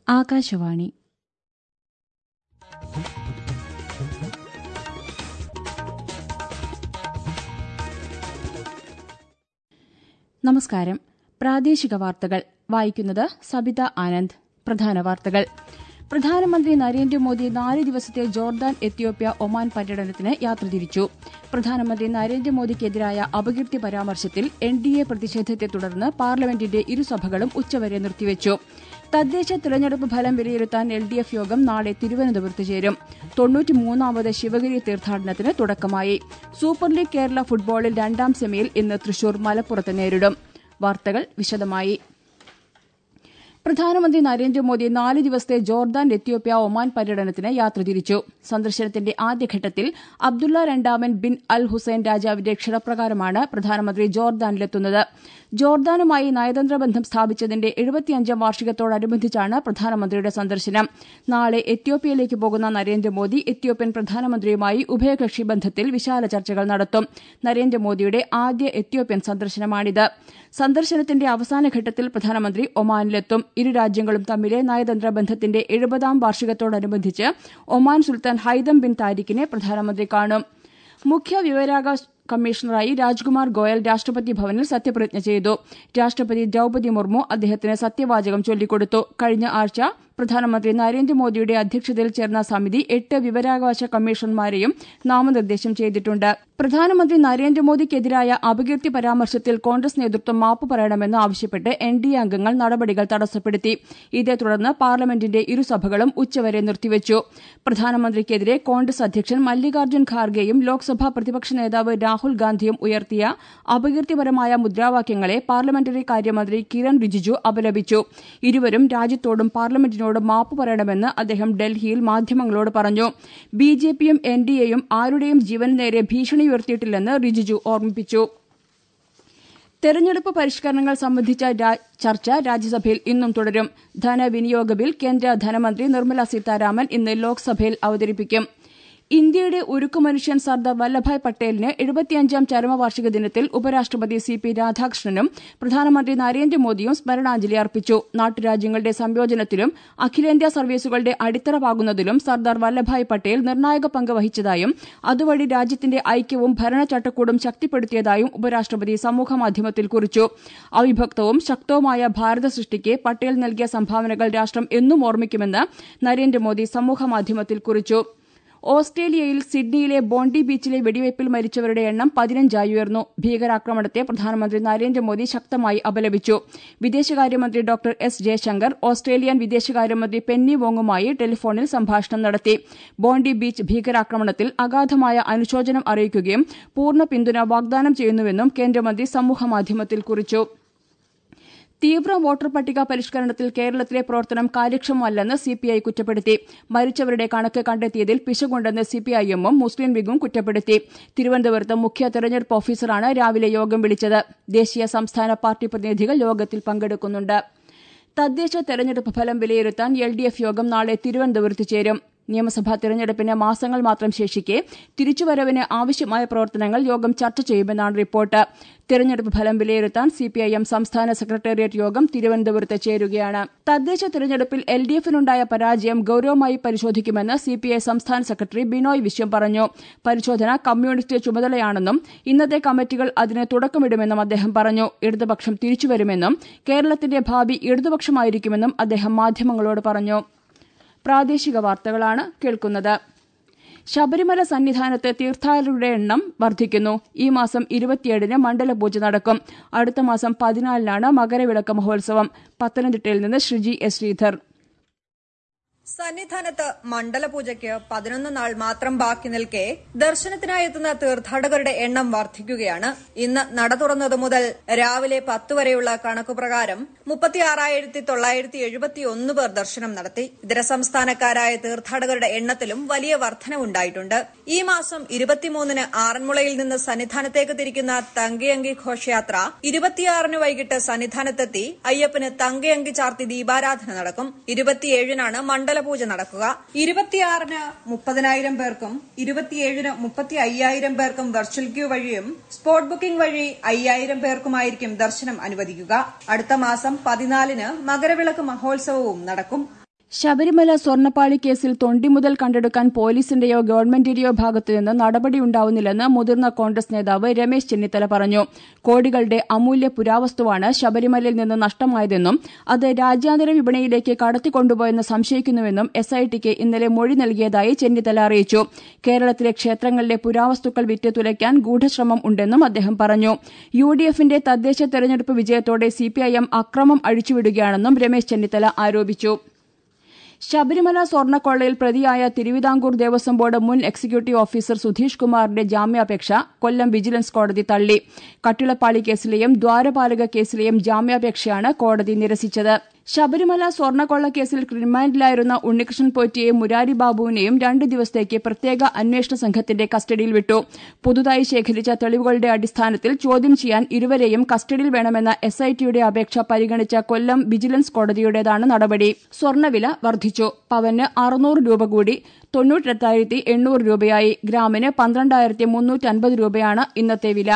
ആകാശവാണി നമസ്കാരം പ്രാദേശിക വാർത്തകൾ വായിക്കുന്നത് സബിത ആനന്ദ് പ്രധാന വാർത്തകൾ പ്രധാനമന്ത്രി നരേന്ദ്രമോദി നാല് ദിവസത്തെ ജോർദാൻ എത്യോപ്യ ഒമാൻ പര്യടനത്തിന് യാത്ര തിരിച്ചു പ്രധാനമന്ത്രി നരേന്ദ്രമോദിക്കെതിരായ അപകീർത്തി പരാമർശത്തിൽ എൻ ഡി എ പ്രതിഷേധത്തെ തുടർന്ന് പാർലമെന്റിന്റെ ഇരുസഭകളും ഉച്ചവരെ നിർത്തിവച്ചു തദ്ദേശ തിരഞ്ഞെടുപ്പ് ഫലം വിലയിരുത്താൻ എൽ ഡി എഫ് യോഗം നാളെ തിരുവനന്തപുരത്ത് ചേരും തൊണ്ണൂറ്റിമൂന്നാമത് ശിവഗിരി തീർത്ഥാടനത്തിന് തുടക്കമായി സൂപ്പർ ലീഗ് കേരള ഫുട്ബോളിൽ രണ്ടാം സെമിയിൽ ഇന്ന് തൃശൂർ മലപ്പുറത്ത് നേരിടും വാർത്തകൾ വിശദമായി പ്രധാനമന്ത്രി നരേന്ദ്രമോദി നാല് ദിവസത്തെ ജോർദാൻ എത്യോപ്യ ഒമാൻ പര്യടനത്തിന് യാത്ര തിരിച്ചു സന്ദർശനത്തിന്റെ ആദ്യഘട്ടത്തിൽ അബ്ദുള്ള രണ്ടാമൻ ബിൻ അൽ ഹുസൈൻ രാജാവിന്റെ ക്ഷണപ്രകാരമാണ് പ്രധാനമന്ത്രി ജോർദാനിലെത്തുന്നത് ജോർദാനുമായി നയതന്ത്ര ബന്ധം സ്ഥാപിച്ചതിന്റെ എഴുപത്തിയഞ്ചാം വാർഷികത്തോടനുബന്ധിച്ചാണ് പ്രധാനമന്ത്രിയുടെ സന്ദർശനം നാളെ എത്യോപ്യയിലേക്ക് പോകുന്ന നരേന്ദ്രമോദി എത്യോപ്യൻ പ്രധാനമന്ത്രിയുമായി ഉഭയകക്ഷി ബന്ധത്തിൽ വിശാല ചർച്ചകൾ നടത്തും നരേന്ദ്രമോദിയുടെ ആദ്യ എത്യോപ്യൻ സന്ദർശനമാണിത് സന്ദർശനത്തിന്റെ അവസാനഘട്ടത്തിൽ പ്രധാനമന്ത്രി ഒമാനിലെത്തും ഇരു രാജ്യങ്ങളും തമ്മിലെ നയതന്ത്ര ബന്ധത്തിന്റെ എഴുപതാം വാർഷികത്തോടനുബന്ധിച്ച് ഒമാൻ സുൽത്താൻ ഹൈതം ബിൻ താരിഖിനെ പ്രധാനമന്ത്രി കാണും മുഖ്യ വിവരാവകാശ കമ്മീഷണറായി രാജ്കുമാർ ഗോയൽ രാഷ്ട്രപതി ഭവനിൽ സത്യപ്രതിജ്ഞ ചെയ്തു രാഷ്ട്രപതി ദ്രൌപതി മുർമു അദ്ദേഹത്തിന് സത്യവാചകം ചൊല്ലിക്കൊടുത്തു കഴിഞ്ഞ ആഴ്ച പ്രധാനമന്ത്രി നരേന്ദ്രമോദിയുടെ അധ്യക്ഷതയിൽ ചേർന്ന സമിതി എട്ട് വിവരാവകാശ കമ്മീഷണർമാരെയും നാമനിർദ്ദേശം ചെയ്തിട്ടുണ്ട് പ്രധാനമന്ത്രി നരേന്ദ്രമോദിക്കെതിരായ അപകീർത്തി പരാമർശത്തിൽ കോൺഗ്രസ് നേതൃത്വം മാപ്പ് പറയണമെന്ന് ആവശ്യപ്പെട്ട് എൻ ഡി എ അംഗങ്ങൾ നടപടികൾ തടസ്സപ്പെടുത്തി ഇതേ തുടർന്ന് പാർലമെന്റിന്റെ ഇരുസഭകളും ഉച്ചവരെ നിർത്തിവച്ചു പ്രധാനമന്ത്രിക്കെതിരെ കോൺഗ്രസ് അധ്യക്ഷൻ മല്ലികാർജ്ജുൻ ഖാർഗെയും ലോക്സഭാ പ്രതിപക്ഷ നേതാവ് രാഹുൽ ഗാന്ധിയും ഉയർത്തിയ അപകീർത്തിപരമായ മുദ്രാവാക്യങ്ങളെ പാർലമെന്ററി കാര്യമന്ത്രി കിരൺ റിജിജു അപലപിച്ചു ഇരുവരും രാജ്യത്തോടും പാർലമെന്റിനോടും മാപ്പ് പറയണമെന്ന് അദ്ദേഹം ഡൽഹിയിൽ മാധ്യമങ്ങളോട് പറഞ്ഞു ബി ജെ പിയും എൻ ഡി എയും ആരുടെയും ജീവന് നേരെ ഭീഷണി ഉയർത്തിയിട്ടില്ലെന്ന് റിജിജു ഓർമ്മിപ്പിച്ചു തെരഞ്ഞെടുപ്പ് പരിഷ്കരണങ്ങൾ സംബന്ധിച്ച ചർച്ച രാജ്യസഭയിൽ ഇന്നും തുടരും ധനവിനിയോഗ ബിൽ കേന്ദ്ര ധനമന്ത്രി നിർമ്മല സീതാരാമൻ ഇന്ന് ലോക്സഭയിൽ അവതരിപ്പിക്കും ഇന്ത്യയുടെ ഉരുക്കുമനുഷ്യൻ സർദാർ വല്ലഭായ് പട്ടേലിന് എഴുപത്തിയഞ്ചാം ചരമവാർഷിക ദിനത്തിൽ ഉപരാഷ്ട്രപതി സി പി രാധാകൃഷ്ണനും പ്രധാനമന്ത്രി നരേന്ദ്രമോദിയും സ്മരണാഞ്ജലി അർപ്പിച്ചു നാട്ടുരാജ്യങ്ങളുടെ സംയോജനത്തിലും അഖിലേന്ത്യാ സർവീസുകളുടെ അടിത്തറ പാകുന്നതിലും സർദാർ വല്ലഭായ് പട്ടേൽ നിർണായക പങ്ക് വഹിച്ചതായും അതുവഴി രാജ്യത്തിന്റെ ഐക്യവും ഭരണചട്ടക്കൂടും ശക്തിപ്പെടുത്തിയതായും ഉപരാഷ്ട്രപതി സമൂഹമാധ്യമത്തിൽ കുറിച്ചു അവിഭക്തവും ശക്തവുമായ ഭാരത സൃഷ്ടിക്ക് പട്ടേൽ നൽകിയ സംഭാവനകൾ രാഷ്ട്രം എന്നും ഓർമ്മിക്കുമെന്ന് നരേന്ദ്രമോദി സമൂഹമാധ്യമത്തിൽ കുറിച്ചു ഓസ്ട്രേലിയയിൽ സിഡ്നിയിലെ ബോണ്ടി ബീച്ചിലെ വെടിവയ്പിൽ മരിച്ചവരുടെ എണ്ണം പതിനഞ്ചായി ഉയർന്നു ഭീകരാക്രമണത്തെ പ്രധാനമന്ത്രി നരേന്ദ്രമോദി ശക്തമായി അപലപിച്ചു വിദേശകാര്യമന്ത്രി ഡോക്ടർ എസ് ജയശങ്കർ ഓസ്ട്രേലിയൻ വിദേശകാര്യമന്ത്രി പെന്നി വോങ്ങുമായി ടെലിഫോണിൽ സംഭാഷണം നടത്തി ബോണ്ടി ബീച്ച് ഭീകരാക്രമണത്തിൽ അഗാധമായ അനുശോചനം അറിയിക്കുകയും പൂർണ്ണ പിന്തുണ വാഗ്ദാനം ചെയ്യുന്നുവെന്നും കേന്ദ്രമന്ത്രി സമൂഹമാധ്യമത്തിൽ കുറിച്ചു തീവ്ര വോട്ടർ പട്ടിക പരിഷ്കരണത്തിൽ കേരളത്തിലെ പ്രവർത്തനം കാര്യക്ഷമമല്ലെന്ന് സിപിഐ കുറ്റപ്പെടുത്തി മരിച്ചവരുടെ കണക്ക് കണ്ടെത്തിയതിൽ പിശകുണ്ടെന്ന് സിപിഐഎമ്മും മുസ്ലിം ലീഗും കുറ്റപ്പെടുത്തി തിരുവനന്തപുരത്ത് മുഖ്യ തെരഞ്ഞെടുപ്പ് ഓഫീസറാണ് രാവിലെ യോഗം വിളിച്ചത് ദേശീയ സംസ്ഥാന പാർട്ടി പ്രതിനിധികൾ യോഗത്തിൽ പങ്കെടുക്കുന്നുണ്ട് തദ്ദേശ തെരഞ്ഞെടുപ്പ് ഫലം വിലയിരുത്താൻ എൽ ഡി എഫ് യോഗം നാളെ തിരുവനന്തപുരത്ത് ചേരും നിയമസഭാ തെരഞ്ഞെടുപ്പിന് മാസങ്ങൾ മാത്രം ശേഷിക്കെ തിരിച്ചുവരവിന് ആവശ്യമായ പ്രവർത്തനങ്ങൾ യോഗം ചർച്ച ചെയ്യുമെന്നാണ് റിപ്പോർട്ട് തെരഞ്ഞെടുപ്പ് ഫലം വിലയിരുത്താൻ സിപിഐഎം സംസ്ഥാന സെക്രട്ടേറിയറ്റ് യോഗം തിരുവനന്തപുരത്ത് ചേരുകയാണ് തദ്ദേശ തെരഞ്ഞെടുപ്പിൽ എൽ ഡി എഫിനുണ്ടായ പരാജയം ഗൌരവമായി പരിശോധിക്കുമെന്ന് സിപിഐ സംസ്ഥാന സെക്രട്ടറി ബിനോയ് വിശ്വം പറഞ്ഞു പരിശോധന കമ്മ്യൂണിസ്റ്റ് ചുമതലയാണെന്നും ഇന്നത്തെ കമ്മിറ്റികൾ അതിന് തുടക്കമിടുമെന്നും അദ്ദേഹം പറഞ്ഞു ഇടതുപക്ഷം തിരിച്ചുവരുമെന്നും കേരളത്തിന്റെ ഭാവി ഇടതുപക്ഷമായിരിക്കുമെന്നും അദ്ദേഹം മാധ്യമങ്ങളോട് പറഞ്ഞു പ്രാദേശിക വാർത്തകളാണ് കേൾക്കുന്നത് ശബരിമല സന്നിധാനത്ത് തീർത്ഥാടകരുടെ എണ്ണം വർദ്ധിക്കുന്നു ഈ മാസം ഇരുപത്തിയേഴിന് മണ്ഡലപൂജ നടക്കും അടുത്ത മാസം പതിനാലിനാണ് മകരവിളക്ക് മഹോത്സവം പത്തനംതിട്ടയിൽ നിന്ന് ശ്രീജി എസ് ശ്രീധർ സന്നിധാനത്ത് മണ്ഡലപൂജയ്ക്ക് പതിനൊന്ന് നാൾ മാത്രം ബാക്കി നിൽക്കെ ദർശനത്തിനായി എത്തുന്ന തീർത്ഥാടകരുടെ എണ്ണം വർദ്ധിക്കുകയാണ് ഇന്ന് നട തുറന്നതു മുതൽ രാവിലെ പത്ത് വരെയുള്ള കണക്കുപ്രകാരം മുപ്പത്തിയാറായിരത്തി തൊള്ളായിരത്തി എഴുപത്തിയൊന്ന് പേർ ദർശനം നടത്തി ഇതര സംസ്ഥാനക്കാരായ തീർത്ഥാടകരുടെ എണ്ണത്തിലും വലിയ വർധനവുണ്ടായിട്ടുണ്ട് ഈ മാസം ഇരുപത്തിമൂന്നിന് ആറന്മുളയിൽ നിന്ന് സന്നിധാനത്തേക്ക് തിരിക്കുന്ന തങ്കയങ്കി ഘോഷയാത്ര ഇരുപത്തിയാറിന് വൈകിട്ട് സന്നിധാനത്തെത്തി അയ്യപ്പന് തങ്കയങ്കി ചാർത്തി ദീപാരാധന നടക്കും ഇരുപത്തിയേഴിനാണ് മണ്ഡല പൂജ നടക്കുക ഇരുപത്തിയാറിന് മുപ്പതിനായിരം പേർക്കും ഇരുപത്തിയേഴിന് മുപ്പത്തി അയ്യായിരം പേർക്കും വെർച്വൽ ക്യൂ വഴിയും സ്പോട്ട് ബുക്കിംഗ് വഴി അയ്യായിരം പേർക്കുമായിരിക്കും ദർശനം അനുവദിക്കുക അടുത്ത മാസം പതിനാലിന് മകരവിളക്ക് മഹോത്സവവും നടക്കും ശബരിമല സ്വർണ്ണപ്പാളി കേസിൽ തൊണ്ടി മുതൽ കണ്ടെടുക്കാൻ പോലീസിന്റെയോ ഗവൺമെന്റിന്റെയോ ഭാഗത്തുനിന്ന് നടപടിയുണ്ടാവുന്നില്ലെന്ന് മുതിർന്ന കോൺഗ്രസ് നേതാവ് രമേശ് ചെന്നിത്തല പറഞ്ഞു കോടികളുടെ അമൂല്യ പുരാവസ്തുവാണ് ശബരിമലയിൽ നിന്ന് നഷ്ടമായതെന്നും അത് രാജ്യാന്തര വിപണിയിലേക്ക് കടത്തിക്കൊണ്ടുപോയെന്ന് സംശയിക്കുന്നുവെന്നും എസ്ഐടിക്ക് ഇന്നലെ മൊഴി നൽകിയതായി ചെന്നിത്തല അറിയിച്ചു കേരളത്തിലെ ക്ഷേത്രങ്ങളിലെ പുരാവസ്തുക്കൾ വിറ്റ് തുലയ്ക്കാൻ ഗൂഢശ്രമം ഉണ്ടെന്നും അദ്ദേഹം പറഞ്ഞു യു ഡി എഫിന്റെ തദ്ദേശ തെരഞ്ഞെടുപ്പ് വിജയത്തോടെ സിപിഐഎം അക്രമം അഴിച്ചുവിടുകയാണെന്നും രമേശ് ചെന്നിത്തല ആരോപിച്ചു ശബരിമല സ്വർണ്ണക്കൊള്ളയിൽ പ്രതിയായ തിരുവിതാംകൂർ ദേവസ്വം ബോർഡ് മുൻ എക്സിക്യൂട്ടീവ് ഓഫീസർ സുധീഷ് കുമാറിന്റെ ജാമ്യാപേക്ഷ കൊല്ലം വിജിലൻസ് കോടതി തള്ളി കട്ടിളപ്പാളി കേസിലെയും ദ്വാരപാലക കേസിലെയും ജാമ്യാപേക്ഷയാണ് കോടതി നിരസിച്ചത് ശബരിമല സ്വർണ്ണക്കൊള്ള കേസിൽ റിമാൻഡിലായിരുന്ന ഉണ്ണികൃഷ്ണൻ പോറ്റിയെയും മുരാരി ബാബുവിനെയും രണ്ട് ദിവസത്തേക്ക് പ്രത്യേക അന്വേഷണ സംഘത്തിന്റെ കസ്റ്റഡിയിൽ വിട്ടു പുതുതായി ശേഖരിച്ച തെളിവുകളുടെ അടിസ്ഥാനത്തിൽ ചോദ്യം ചെയ്യാൻ ഇരുവരെയും കസ്റ്റഡിയിൽ വേണമെന്ന എസ്ഐടിയുടെ അപേക്ഷ പരിഗണിച്ച കൊല്ലം വിജിലൻസ് കോടതിയുടേതാണ് നടപടി സ്വർണ്ണവില വർദ്ധിച്ചു പവന് അറുന്നൂറ് രൂപ കൂടി തൊണ്ണൂറ്റെട്ടായിരത്തി എണ്ണൂറ് രൂപയായി ഗ്രാമിന് പന്ത്രണ്ടായിരത്തി മുന്നൂറ്റൻപത് രൂപയാണ് ഇന്നത്തെ വില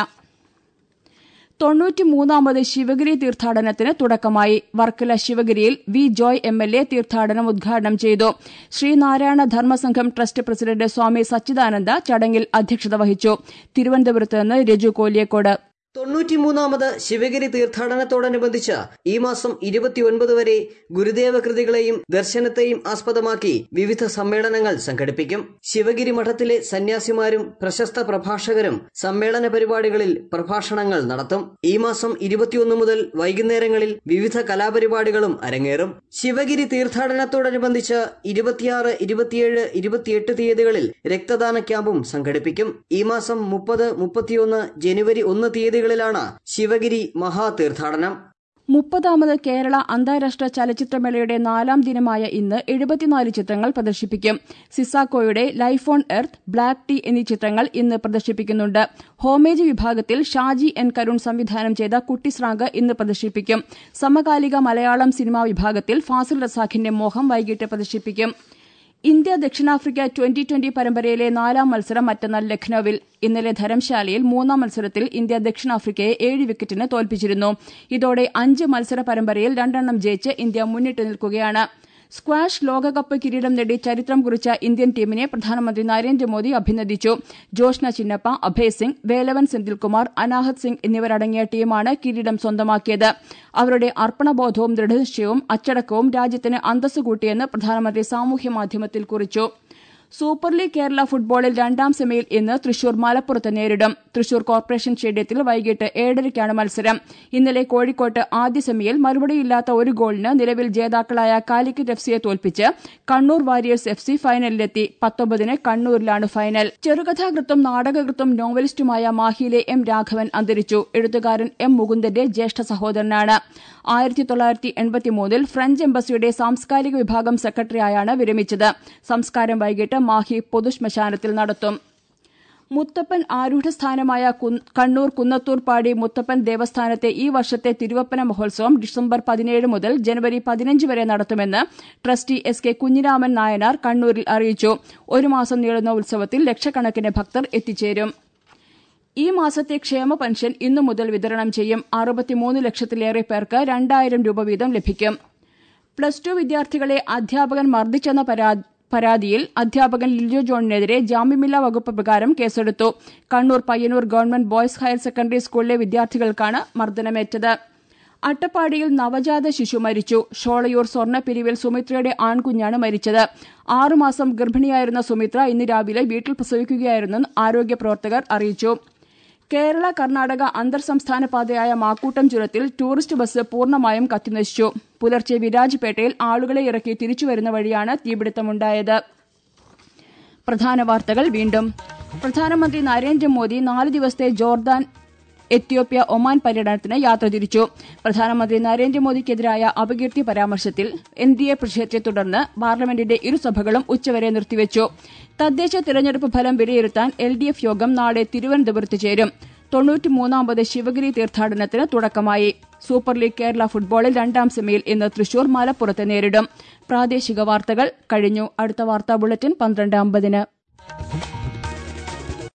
തൊണ്ണൂറ്റിമൂന്നാമത് ശിവഗിരി തീർത്ഥാടനത്തിന് തുടക്കമായി വർക്കല ശിവഗിരിയിൽ V Joy M L A തീർത്ഥാടനം ഉദ്ഘാടനം ചെയ്തു ശ്രീനാരായണ ധർമ്മസംഘം ട്രസ്റ്റ് പ്രസിഡന്റ് സ്വാമി സച്ചിദാനന്ദ ചടങ്ങിൽ അധ്യക്ഷത വഹിച്ചു തിരുവനന്തപുരത്ത് നിന്ന് രജു കോലിയക്കോട് തൊണ്ണൂറ്റിമൂന്നാമത് ശിവഗിരി തീർത്ഥാടനത്തോടനുബന്ധിച്ച് ഈ മാസം ഇരുപത്തിയൊൻപത് വരെ ഗുരുദേവ കൃതികളെയും ദർശനത്തെയും ആസ്പദമാക്കി വിവിധ സമ്മേളനങ്ങൾ സംഘടിപ്പിക്കും ശിവഗിരി മഠത്തിലെ സന്യാസിമാരും പ്രശസ്ത പ്രഭാഷകരും സമ്മേളന പരിപാടികളിൽ പ്രഭാഷണങ്ങൾ നടത്തും ഈ മാസം ഇരുപത്തിയൊന്ന് മുതൽ വൈകുന്നേരങ്ങളിൽ വിവിധ കലാപരിപാടികളും അരങ്ങേറും ശിവഗിരി തീർത്ഥാടനത്തോടനുബന്ധിച്ച് ഇരുപത്തിയാറ് ഇരുപത്തിയേഴ് ഇരുപത്തിയെട്ട് തീയതികളിൽ രക്തദാന ക്യാമ്പും സംഘടിപ്പിക്കും ഈ മാസം മുപ്പത് മുപ്പത്തിയൊന്ന് ജനുവരി ഒന്ന് തീയതി തീയതികളിലാണ് ശിവഗിരി മഹാതീർത്ഥാടനം മുപ്പതാമത് കേരള അന്താരാഷ്ട്ര ചലച്ചിത്രമേളയുടെ നാലാം ദിനമായ ഇന്ന് എഴുപത്തിനാല് ചിത്രങ്ങൾ പ്രദർശിപ്പിക്കും സിസാക്കോയുടെ life on earth black tea എന്നീ ചിത്രങ്ങൾ ഇന്ന് പ്രദർശിപ്പിക്കുന്നുണ്ട് ഹോമേജ് വിഭാഗത്തിൽ ഷാജി എൻ കരുൺ സംവിധാനം ചെയ്ത കുട്ടിസ്രാങ്ക് ഇന്ന് പ്രദർശിപ്പിക്കും സമകാലിക മലയാളം സിനിമാ വിഭാഗത്തിൽ ഫാസിൽ റസാഖിന്റെ മോഹം വൈകിട്ട് പ്രദർശിപ്പിക്കും ഇന്ത്യ ദക്ഷിണാഫ്രിക്ക ട്വന്റി ട്വന്റി പരമ്പരയിലെ നാലാം മത്സരം മറ്റന്നാൾ ലഖ്നൌവിൽ ഇന്നലെ ധരംശാലയിൽ മൂന്നാം മത്സരത്തിൽ ഇന്ത്യ ദക്ഷിണാഫ്രിക്കയെ ഏഴ് വിക്കറ്റിന് തോൽപ്പിച്ചിരുന്നു ഇതോടെ അഞ്ച് മത്സര പരമ്പരയിൽ രണ്ടെണ്ണം ജയിച്ച് ഇന്ത്യ മുന്നിട്ട് നിൽക്കുകയാണ് സ്ക്വാഷ് ലോകകപ്പ് കിരീടം നേടി ചരിത്രം കുറിച്ച ഇന്ത്യൻ ടീമിനെ പ്രധാനമന്ത്രി നരേന്ദ്രമോദി അഭിനന്ദിച്ചു ജോഷ്ന ചിന്നപ്പ അഭയ് സിംഗ് വേലവൻ സെന്തിൽകുമാർ അനാഹത് സിംഗ് എന്നിവരടങ്ങിയ ടീമാണ് കിരീടം സ്വന്തമാക്കിയത് അവരുടെ അർപ്പണബോധവും ദൃഢനിശ്ചയവും അച്ചടക്കവും രാജ്യത്തിന് അന്തസ്സ് കൂട്ടിയെന്ന് പ്രധാനമന്ത്രി സാമൂഹ്യമാധ്യമത്തിൽ കുറിച്ചു സൂപ്പർ ലീഗ് കേരള ഫുട്ബോളിൽ രണ്ടാം സെമിയിൽ ഇന്ന് തൃശൂർ മലപ്പുറത്ത് നേരിടും തൃശൂർ കോർപ്പറേഷൻ സ്റ്റേഡിയത്തിൽ വൈകിട്ട് ഏഴരയ്ക്കാണ് മത്സരം ഇന്നലെ കോഴിക്കോട്ട് ആദ്യ സെമിയിൽ മറുപടിയില്ലാത്ത ഒരു ഗോളിന് നിലവിൽ ജേതാക്കളായ കാലിക്കറ്റ് എഫ് സിയെ തോൽപ്പിച്ച് കണ്ണൂർ വാരിയേഴ്സ് എഫ് സി ഫൈനലിലെത്തി പത്തൊമ്പതിന് കണ്ണൂരിലാണ് ഫൈനൽ ചെറുകഥാകൃത്തും നാടകകൃത്തും നോവലിസ്റ്റുമായ മാഹിയിലെ എം രാഘവൻ അന്തരിച്ചു എഴുത്തുകാരൻ എം മുകുന്ദന്റെ ജ്യേഷ്ഠ സഹോദരനാണ് ആയിരത്തി തൊള്ളായിരത്തി എൺപത്തിമൂന്നിൽ ഫ്രഞ്ച് എംബസിയുടെ സാംസ്കാരിക വിഭാഗം സെക്രട്ടറിയായാണ് വിരമിച്ചത് സംസ്കാരം വൈകിട്ട് മാഹി പൊതുശ്മശാനത്തിൽ നടത്തും മുത്തപ്പൻ ആരൂഢസ്ഥാനമായ കണ്ണൂർ കുന്നത്തൂർപ്പാടി മുത്തപ്പൻ ദേവസ്ഥാനത്തെ ഈ വർഷത്തെ തിരുവപ്പന മഹോത്സവം ഡിസംബർ പതിനേഴ് മുതൽ ജനുവരി പതിനഞ്ച് വരെ നടത്തുമെന്ന് trustee S K Kunhiraman Nayanar കണ്ണൂരിൽ അറിയിച്ചു ഒരു മാസം നീളുന്ന ഉത്സവത്തിൽ ലക്ഷക്കണക്കിന് ഭക്തർ എത്തിച്ചേരും ഈ മാസത്തെ ക്ഷേമ പെൻഷൻ ഇന്നു മുതൽ വിതരണം ചെയ്യും അറുപത്തിമൂന്ന് ലക്ഷത്തിലേറെ പേർക്ക് രണ്ടായിരം രൂപ വീതം ലഭിക്കും പ്ലസ് ടു വിദ്യാർത്ഥികളെ അധ്യാപകൻ മർദ്ദിച്ചെന്ന പരാതിയിൽ അധ്യാപകൻ ലിജോ ജോണിനെതിരെ ജാമ്യമില്ലാ വകുപ്പ് പ്രകാരം കേസെടുത്തു Kannur Payyanur government boys higher secondary സ്കൂളിലെ വിദ്യാർത്ഥികൾക്കാണ് മർദ്ദനമേറ്റത് അട്ടപ്പാടിയിൽ നവജാത ശിശു മരിച്ചു ഷോളയൂർ സ്വർണ്ണപ്പിരിവിൽ സുമിത്രയുടെ ആൺകുഞ്ഞാണ് മരിച്ചത് ആറുമാസം ഗർഭിണിയായിരുന്ന സുമിത്ര ഇന്ന് രാവിലെ വീട്ടിൽ പ്രസവിക്കുകയായിരുന്നെന്ന് ആരോഗ്യ പ്രവർത്തകർ അറിയിച്ചു കേരള കർണാടക അന്തർ സംസ്ഥാന പാതയായ മാക്കൂട്ടം ചുരത്തിൽ ടൂറിസ്റ്റ് ബസ് പൂർണ്ണമായും കത്തിനശിച്ചു പുലർച്ചെ വിരാജ്പേട്ടയിൽ ആളുകളെ ഇറക്കി തിരിച്ചുവരുന്ന വഴിയാണ് തീപിടുത്തമുണ്ടായത് പ്രധാന വാർത്തകൾ വീണ്ടും പ്രധാനമന്ത്രി നരേന്ദ്രമോദി നാല് ദിവസത്തെ ജോർദാൻ എത്യോപ്യ ഒമാൻ പര്യടനത്തിന് യാത്ര തിരിച്ചു പ്രധാനമന്ത്രി നരേന്ദ്രമോദിക്കെതിരായ അപകീർത്തി പരാമർശത്തിൽ എൻ ഡി എ പ്രതിഷേധത്തെ തുടർന്ന് പാർലമെന്റിന്റെ ഇരുസഭകളും ഉച്ചവരെ നിർത്തിവച്ചു തദ്ദേശ തിരഞ്ഞെടുപ്പ് ഫലം വിലയിരുത്താൻ എൽ ഡി എഫ് യോഗം നാളെ തിരുവനന്തപുരത്ത് ചേരും തൊണ്ണൂറ്റിമൂന്നാമത് ശിവഗിരി തീർത്ഥാടനത്തിന് തുടക്കമായി സൂപ്പർ ലീഗ് കേരള ഫുട്ബോളിൽ രണ്ടാം സെമിയിൽ ഇന്ന് തൃശൂർ മലപ്പുറത്ത് നേരിടും പ്രാദേശിക വാർത്തകൾ കഴിഞ്ഞു അടുത്ത വാർത്താ ബുള്ളറ്റിൻ പന്ത്രണ്ട് അമ്പതിന്